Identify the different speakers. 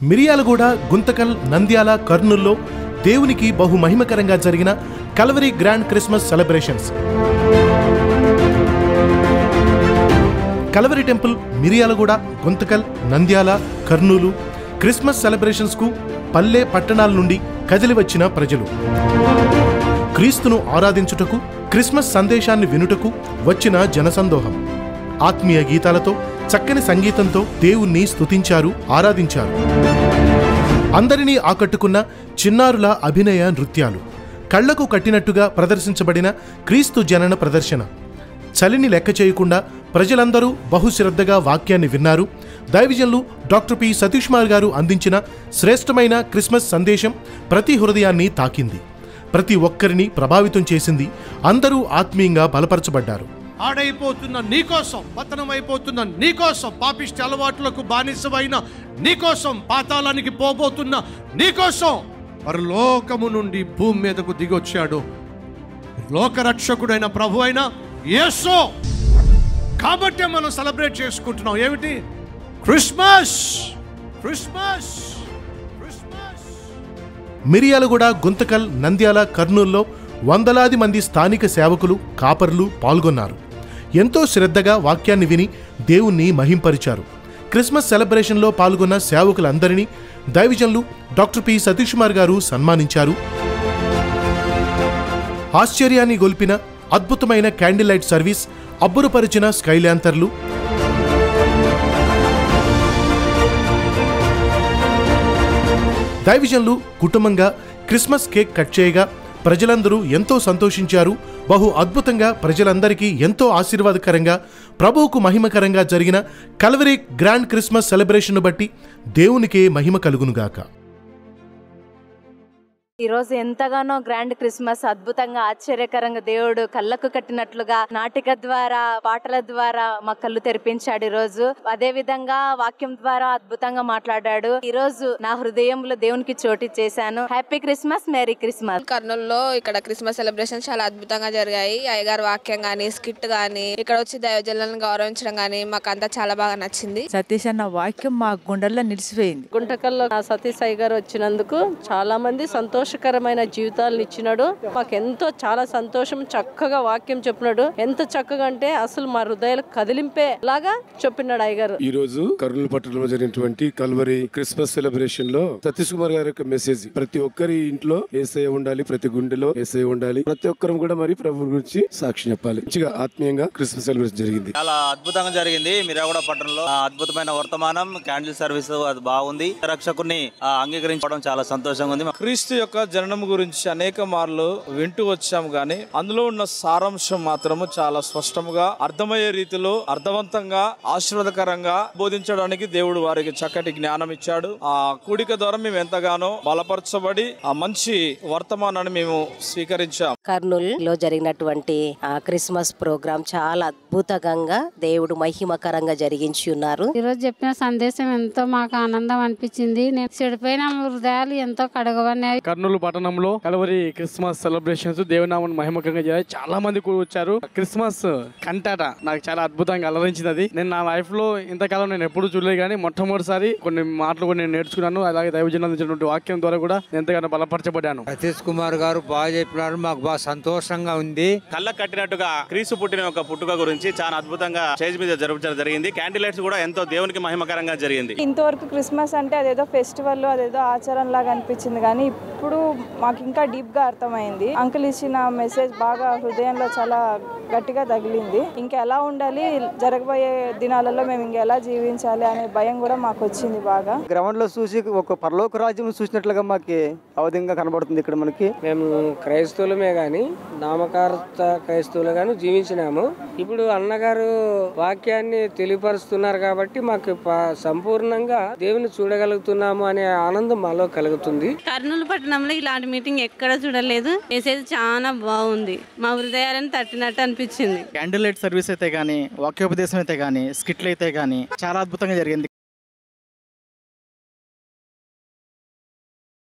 Speaker 1: మిరియాలగూడ గుంతకల్ నంద్యాల కర్నూల్లో దేవునికి బహు మహిమకరంగా జరిగిన Calvary grand Christmas celebrations Calvary temple Miryalaguda Guntakal Nandyal Kurnool Christmas సెలబ్రేషన్స్కు పల్లె పట్టణాల నుండి కదిలి వచ్చిన ప్రజలు క్రీస్తును ఆరాధించుటకు క్రిస్మస్ సందేశాన్ని వినుటకు వచ్చిన జనసందోహం ఆత్మీయ గీతాలతో చక్కని సంగీతంతో దేవుణ్ణి స్తుతించారు ఆరాధించారు అందరినీ ఆకట్టుకున్న చిన్నారుల అభినయ నృత్యాలు కళ్లకు కట్టినట్టుగా ప్రదర్శించబడిన క్రీస్తు జనన ప్రదర్శన చలిని లెక్క చేయకుండా ప్రజలందరూ బహుశ్రద్ధగా వాక్యాన్ని విన్నారు దైవజన్లు డాక్టర్ పి సతీష్ కుమార్ గారు అందించిన శ్రేష్టమైన క్రిస్మస్ సందేశం ప్రతి హృదయాన్ని తాకింది ప్రతి ఒక్కరిని ప్రభావితం చేసింది అందరూ ఆత్మీయంగా బలపరచబడ్డారు
Speaker 2: ఆడైపోతున్న నీకోసం పతనం అయిపోతున్న నీకోసం పాపిష్టి అలవాట్లకు బానిసమైన నీకోసం పాతాళానికి పోబోతున్న నీకోసం పరలోకము నుండి భూమి మీదకు దిగొచ్చాడు లోకరక్షకుడైన ప్రభు అయిన యేసు కాబట్టే మనం సెలబ్రేట్ చేసుకుంటున్నాం ఏమిటి Christmas Christmas Christmas
Speaker 1: Miryalaguda Guntakal Nandyal కర్నూల్లో వందలాది మంది స్థానిక సేవకులు కాపర్లు పాల్గొన్నారు ఎంతో శ్రద్ధగా వాక్యాన్ని విని దేవుణ్ణి మహింపరిచారు క్రిస్మస్ సెలబ్రేషన్లో పాల్గొన్న సేవకులందరినీ దైవజన్లు డాక్టర్ పి సతీష్ కుమార్ గారు సన్మానించారు ఆశ్చర్యాన్ని గొల్పిన అద్భుతమైన క్యాండిల్ లైట్ సర్వీస్ అబ్బురపరిచిన స్కైల్యాంతర్లు దైవజన్లు కుటుంబంగా క్రిస్మస్ కేక్ కట్ చేయగా ప్రజలందరూ ఎంతో సంతోషించారు బహు అద్భుతంగా ప్రజలందరికీ ఎంతో ఆశీర్వాదకరంగా ప్రభువుకు మహిమకరంగా జరిగిన కలవరి గ్రాండ్ క్రిస్మస్ సెలబ్రేషన్ను బట్టి దేవునికే మహిమ కలుగునుగాక
Speaker 3: ఈ రోజు ఎంతగానో గ్రాండ్ క్రిస్మస్ అద్భుతంగా ఆశ్చర్యకరంగా దేవుడు కళ్ళకు కట్టినట్లుగా నాటిక ద్వారా పాటల ద్వారా మా కళ్ళు తెరిపించాడు ఈ రోజు అదే విధంగా వాక్యం ద్వారా అద్భుతంగా మాట్లాడాడు ఈ రోజు నా హృదయంలో దేవునికి చోటు చేశాను హ్యాపీ క్రిస్మస్ మేరీ క్రిస్మస్
Speaker 4: కర్నూలులో ఇక్కడ క్రిస్మస్ సెలబ్రేషన్ చాలా అద్భుతంగా జరిగాయి అయ్యగారు వాక్యం గానీ స్కిట్ గానీ ఇక్కడ వచ్చి దైవజనులను గౌరవించడం గానీ మాకు అంతా చాలా బాగా నచ్చింది
Speaker 5: సతీష్ అన్న వాక్యం మా గుండెల్లో నిలిచిపోయింది
Speaker 6: గుంటకల్లో ఆ సతీష్ అయ్య గారు వచ్చినందుకు చాలా మంది సంతోషకరమైన జీవితాలను ఇచ్చినాడు మాకు ఎంతో చాలా సంతోషం చక్కగా వాక్యం చెప్పినాడు ఎంత చక్కగా అంటే అసలు మా హృదయాలు కదిలింపే లాగా చెప్పినాడు అయ్య గారు
Speaker 7: ఈ రోజు కర్నూలు పట్టణంలో జరిగినటువంటి కల్వరి క్రిస్మస్ సెలబ్రేషన్ లో సతీష్ కుమార్ గారి యొక్క మెసేజ్ ప్రతి ఒక్కరి ఇంట్లో ఏసఐ ఉండాలి ప్రతి గుండెలో ఏసఐ ఉండాలి ప్రతి ఒక్కరం కూడా మరి ప్రభు గురించి సాక్షి చెప్పాలి మంచిగా ఆత్మీయంగా క్రిస్మస్ సెలబ్రేషన్ జరిగింది
Speaker 8: చాలా అద్భుతంగా జరిగింది మిర్యాగూడ పట్టణంలో ఆ అద్భుతమైన వర్తమానం క్యాండిల్ సర్వీస్ అది బాగుంది రక్షకుని ఆ, అంగీకరించడం చాలా సంతోషంగా ఉంది
Speaker 9: క్రీస్తు యొక్క జననం గురించి అనేక మార్లు వింటూ వచ్చాము గాని అందులో ఉన్న సారాంశం మాత్రము చాలా స్పష్టముగా అర్థమయ్యే రీతిలో అర్థవంతంగా ఆశీర్వాదకరంగా బోధించడానికి దేవుడు వారికి చక్కటి జ్ఞానం ఇచ్చాడు ఆ కూడిక ద్వారా మేము ఎంతగానో బలపరచబడి ఆ మంచి వర్తమానాన్ని మేము స్వీకరించాం
Speaker 10: కర్నూలులో జరిగినటువంటి ఆ క్రిస్మస్ ప్రోగ్రాం చాలా అద్భుతంగా దేవుడు మహిమకరంగా జరిగించి ఉన్నారు
Speaker 11: ఈరోజు చెప్పిన సందేశం ఎంతో మాకు ఆనందం అనిపించింది నేను చెడిపోయిన హృదయాలు ఎంతో కడగబడినాయి
Speaker 12: కర్నూలు పట్టణంలో కలవరి క్రిస్మస్ సెలబ్రేషన్స్ దేవునామని మహిమకంగా జరిగాయి చాలా మంది కూడా వచ్చారు క్రిస్మస్ కంటాట నాకు చాలా అద్భుతంగా అలరించింది అది నేను నా లైఫ్ లో ఇంతకాలం నేను ఎప్పుడు చూడలేదు కానీ మొట్టమొదటిసారి కొన్ని మాటలు కూడా నేను నేర్చుకున్నాను అలాగే దైవజనం అందించినటువంటి వాక్యం ద్వారా కూడా నేను ఎంతగానో బలపరచబడ్డాను
Speaker 13: సతీష్ కుమార్ గారు బాగా చెప్పినారు మాకు బాగా సంతోషంగా ఉంది
Speaker 8: కళ్ళ కట్టినట్టుగా క్రీస్తు పుట్టిన ఒక పుట్టుక గురించి చాలా అద్భుతంగా స్టేజ్ మీద జరపడం జరిగింది క్యాండిల్ లైట్స్ కూడా ఎంతో దేవునికి మహిమకరంగా జరిగింది
Speaker 14: ఇంతవరకు క్రిస్మస్ అంటే అదేదో ఫెస్టివల్ అదేదో ఆచారం లాగా అనిపించింది కానీ ఇప్పుడు మాకు ఇంకా డీప్ గా అర్థమైంది అంకుల్ ఇచ్చిన మెసేజ్ బాగా హృదయంలో చాలా గట్టిగా తగిలింది ఇంకా ఎలా ఉండాలి జరగబోయే దినాలలో మేము ఇంకా ఎలా జీవించాలి అనే భయం కూడా మాకు వచ్చింది బాగా
Speaker 15: గ్రౌండ్ లో చూసి ఒక పరలోక రాజ్యం చూసినట్లుగా మాకు ఆ విధంగా కనబడుతుంది ఇక్కడ మనకి
Speaker 16: మేము క్రైస్తవులమే గాని నామకార్థ క్రైస్తవులు గాని జీవించినాము ఇప్పుడు అన్నగారు వాక్యాన్ని తెలియపరుస్తున్నారు కాబట్టి మాకు ప- సంపూర్ణంగా దేవుని చూడగలుగుతున్నాము అనే ఆనందం మాలో కలుగుతుంది
Speaker 17: కర్నూలు పట్టణంలో ఇలాంటి మీటింగ్ ఎక్కడ చూడలేదు మెసేజ్ చాలా బాగుంది మా హృదయాలను తట్టినట్టు అనిపించింది
Speaker 12: క్యాండిల్ లైట్ సర్వీస్ అయితే గానీ వాక్యోపదేశం అయితే గానీ స్కిట్లు అయితే గానీ చాలా అద్భుతంగా జరిగింది